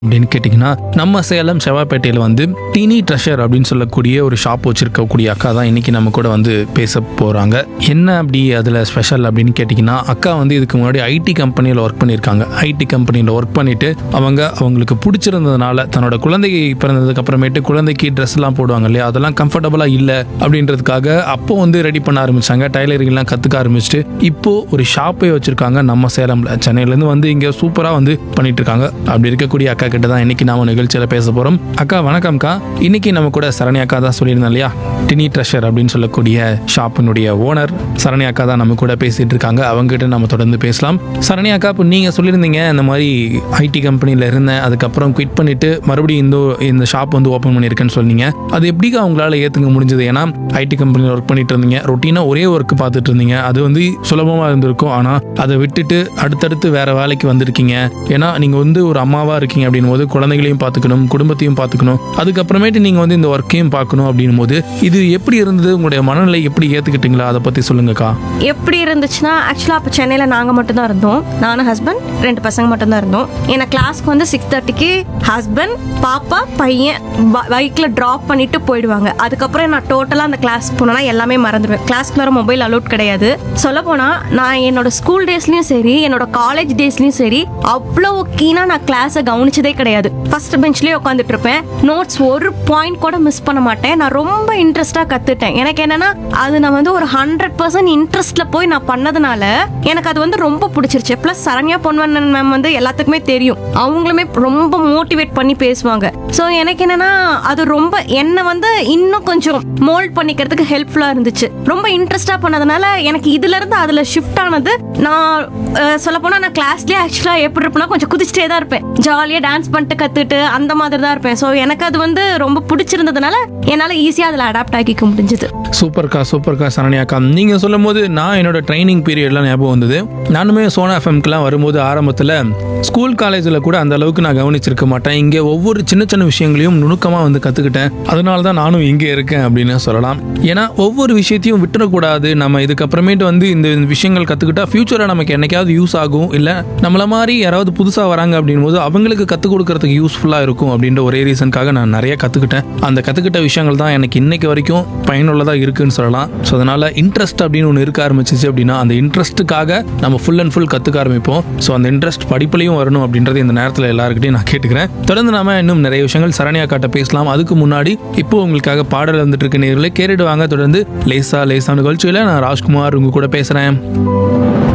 அப்படின்னு கேட்டிங்கன்னா நம்ம சேலம் செவ்வாப்பேட்டையில் வந்து டீனி ட்ரெஷர் அப்படின்னு சொல்லக்கூடிய ஒரு ஷாப் வச்சிருக்கக்கூடிய அக்கா தான் இன்னைக்கு நம்ம கூட வந்து பேச போகிறாங்க என்ன அப்படி அதில் ஸ்பெஷல் அப்படின்னு கேட்டிங்கன்னா அக்கா வந்து இதுக்கு முன்னாடி ஐடி கம்பெனியில் ஒர்க் பண்ணியிருக்காங்க ஐடி கம்பெனியில் ஒர்க் பண்ணிட்டு அவங்க அவங்களுக்கு பிடிச்சிருந்ததுனால தன்னோட குழந்தை பிறந்ததுக்கு அப்புறமேட்டு குழந்தைக்கு ட்ரெஸ்லாம் போடுவாங்க இல்லையா அதெல்லாம் கம்ஃபர்டபுளாக இல்லை அப்படின்றதுக்காக அப்போ வந்து ரெடி பண்ண ஆரம்பிச்சாங்க டைலரிங்லாம் கற்றுக்க ஆரம்பிச்சுட்டு இப்போ ஒரு ஷாப்பே வச்சிருக்காங்க நம்ம சேலம்ல சென்னையிலேருந்து வந்து இங்கே சூப்பராக வந்து பண்ணிட்டு இருக்காங்க அப்படி இருக்கக்கூடிய அக்கா கிட்ட தான் இன்னைக்கு நாம நிகழ்ச்சியில் பேச போகிறோம் அக்கா வணக்கம்க்கா இன்னைக்கு நம்ம கூட சரணி அக்கா தான் சொல்லியிருந்தோம் இல்லையா டினி ட்ரெஷர் அப்படின்னு சொல்லக்கூடிய ஷாப்பினுடைய ஓனர் சரணி அக்கா தான் நம்ம கூட பேசிட்டு இருக்காங்க அவங்க கிட்ட நம்ம தொடர்ந்து பேசலாம் சரணி அக்கா இப்போ நீங்கள் சொல்லியிருந்தீங்க இந்த மாதிரி ஐடி கம்பெனியில் இருந்தேன் அதுக்கப்புறம் குவிட் பண்ணிட்டு மறுபடியும் இந்த இந்த ஷாப் வந்து ஓப்பன் பண்ணியிருக்கேன்னு சொன்னீங்க அது எப்படிக்கா உங்களால் ஏற்றுக்க முடிஞ்சது ஏன்னா ஐடி கம்பெனியில் ஒர்க் பண்ணிட்டு இருந்தீங்க ரொட்டீனாக ஒரே ஒர்க் பார்த்துட்டு இருந்தீங்க அது வந்து சுலபமாக இருந்திருக்கும் ஆனால் அதை விட்டுட்டு அடுத்தடுத்து வேற வேலைக்கு வந்திருக்கீங்க ஏன்னா நீங்கள் வந்து ஒரு அம்மாவாக இருக்கீங்க அப்படின் போது குழந்தைகளையும் பார்த்துக்கணும் குடும்பத்தையும் பார்த்துக்கணும் அதுக்கப்புறமேட்டு நீங்கள் வந்து இந்த ஒர்க்கையும் பார்க்கணும் அப்படின் போது இது எப்படி இருந்தது உங்களுடைய மனநிலை எப்படி ஏற்றுக்கிட்டீங்களா அதை பற்றி சொல்லுங்கக்கா எப்படி இருந்துச்சுன்னா ஆக்சுவலாக அப்போ சென்னையில் நாங்கள் மட்டும்தான் இருந்தோம் நானும் ஹஸ்பண்ட் ரெண்டு பசங்க மட்டும்தான் இருந்தோம் என்னை கிளாஸ்க்கு வந்து சிக்ஸ் தேர்ட்டிக்கு ஹஸ்பண்ட் பாப்பா பையன் பைக்கில் ட்ராப் பண்ணிட்டு போயிடுவாங்க அதுக்கப்புறம் நான் டோட்டலாக அந்த கிளாஸ் போனேன்னா எல்லாமே மறந்துடுவேன் கிளாஸ்க்கு வர மொபைல் அலோட் கிடையாது சொல்ல போனால் நான் என்னோட ஸ்கூல் டேஸ்லையும் சரி என்னோட காலேஜ் டேஸ்லையும் சரி அவ்வளோ கீனாக நான் கிளாஸை கவனிச்சதே கிடையாது ஃபர்ஸ்ட் பெஞ்ச்லேயே உட்காந்துட்டு இருப்பேன் நோட்ஸ் ஒரு பாயிண்ட் கூட மிஸ் பண்ண மாட்டேன் நான் ரொம்ப இன்ட்ரெஸ்டாக கற்றுட்டேன் எனக்கு என்னன்னா அது நான் வந்து ஒரு ஹண்ட்ரட் பர்சன்ட் இன்ட்ரெஸ்ட்ல போய் நான் பண்ணதுனால எனக்கு அது வந்து ரொம்ப பிடிச்சிருச்சு ப்ளஸ் சரண்யா பொன்வண்ணன் மேம் வந்து எல்லாத்துக்குமே தெரியும் அவங்களுமே ரொம்ப மோட்டிவேட் பண்ணி பேசுவாங்க ஸோ எனக்கு என்னன்னா அது ரொம்ப என்னை வந்து இன்னும் கொஞ்சம் மோல்ட் பண்ணிக்கிறதுக்கு ஹெல்ப்ஃபுல்லாக இருந்துச்சு ரொம்ப இன்ட்ரெஸ்டாக பண்ணதுனால எனக்கு இதுல இருந்து அதில் ஷிஃப்ட் ஆனது நான் சொல்ல போனால் நான் கிளாஸ்லேயே ஆக்சுவலாக எப்படி இருப்பேன்னா கொஞ்சம் குதிச்சிட்டே தான் இருப்பேன் ஜாலியாக டான்ஸ் பண்ணிட்டு கற்றுட்டு அந்த மாதிரி தான் இருப்பேன் ஸோ எனக்கு அது வந்து ரொம்ப பிடிச்சிருந்ததுனால என்னால் ஈஸியாக அதில் அடாப்ட் ஆகிக்க முடிஞ்சுது சூப்பர்க்கா சூப்பர்க்கா சரண்யாக்கா நீங்கள் சொல்லும் போது நான் என்னோட ட்ரைனிங் பீரியட்லாம் ஞாபகம் வந்தது நானுமே சோனா எஃப்எம்க்குலாம் வரும்போது ஆரம்பத்தில் ஸ்கூல் காலேஜில் கூட அந்த அளவுக்கு நான் கவனிச்சிருக்க மாட்டேன் இங்கே ஒவ்வொரு சின்ன சின்ன விஷயங்களையும் நுணுக்கமாக வந்து கற்றுக்கிட்டேன் அதனால தான் நானும் இங்கே இருக்கேன் அப்படின்னு சொல்லலாம் ஏன்னா ஒவ்வொரு விஷயத்தையும் விட்டுறக்கூடாது நம்ம இதுக்கப்புறமேட்டு வந்து இந்த விஷயங்கள் கற்றுக்கிட்டா ஃப்யூச்சரில் நமக்கு என்னைக்காவது யூஸ் ஆகும் இல்லை நம்மள மாதிரி யாராவது புதுசாக வராங்க அப்படின் போது அவங்களுக்கு கற்றுக் கொடுக்கறதுக்கு யூஸ்ஃபுல்லாக இருக்கும் அப்படின்ற ஒரே ரீசனுக்காக நான் நிறைய கற்றுக்கிட்டேன் அந்த கற்றுக்கிட்ட விஷயங்கள் தான் எனக்கு இன்னைக்கு வரைக்கும் பயனுள்ளதாக இருக்குன்னு சொல்லலாம் ஸோ அதனால் இன்ட்ரெஸ்ட் அப்படின்னு ஒன்று இருக்க ஆரம்பிச்சிச்சு அப்படின்னா அந்த இன்ட்ரெஸ்ட்டுக்காக நம்ம ஃபுல் அண்ட் ஃபுல் கற்றுக்க ஆரம்பிப்போம் ஸோ அந்த இன்ட்ரெஸ்ட் படிப்புலையும் வரணும் அப்படின்றது இந்த நேரத்தில் எல்லாருக்கிட்டையும் நான் கேட்டுக்கிறேன் தொடர்ந்து நாம இன்னும் நிறைய விஷயங்கள் சரண்யா காட்ட பேசலாம் அதுக்கு முன்னாடி இப்போ உங்களுக்காக பாடல் வந்துட்டு இருக்க நேர்களை கேட்டுட்டு வாங்க தொடர்ந்து லேசா லேசா நிகழ்ச்சியில் நான் ராஜ்குமார் உங்க கூட பேசுகிறேன்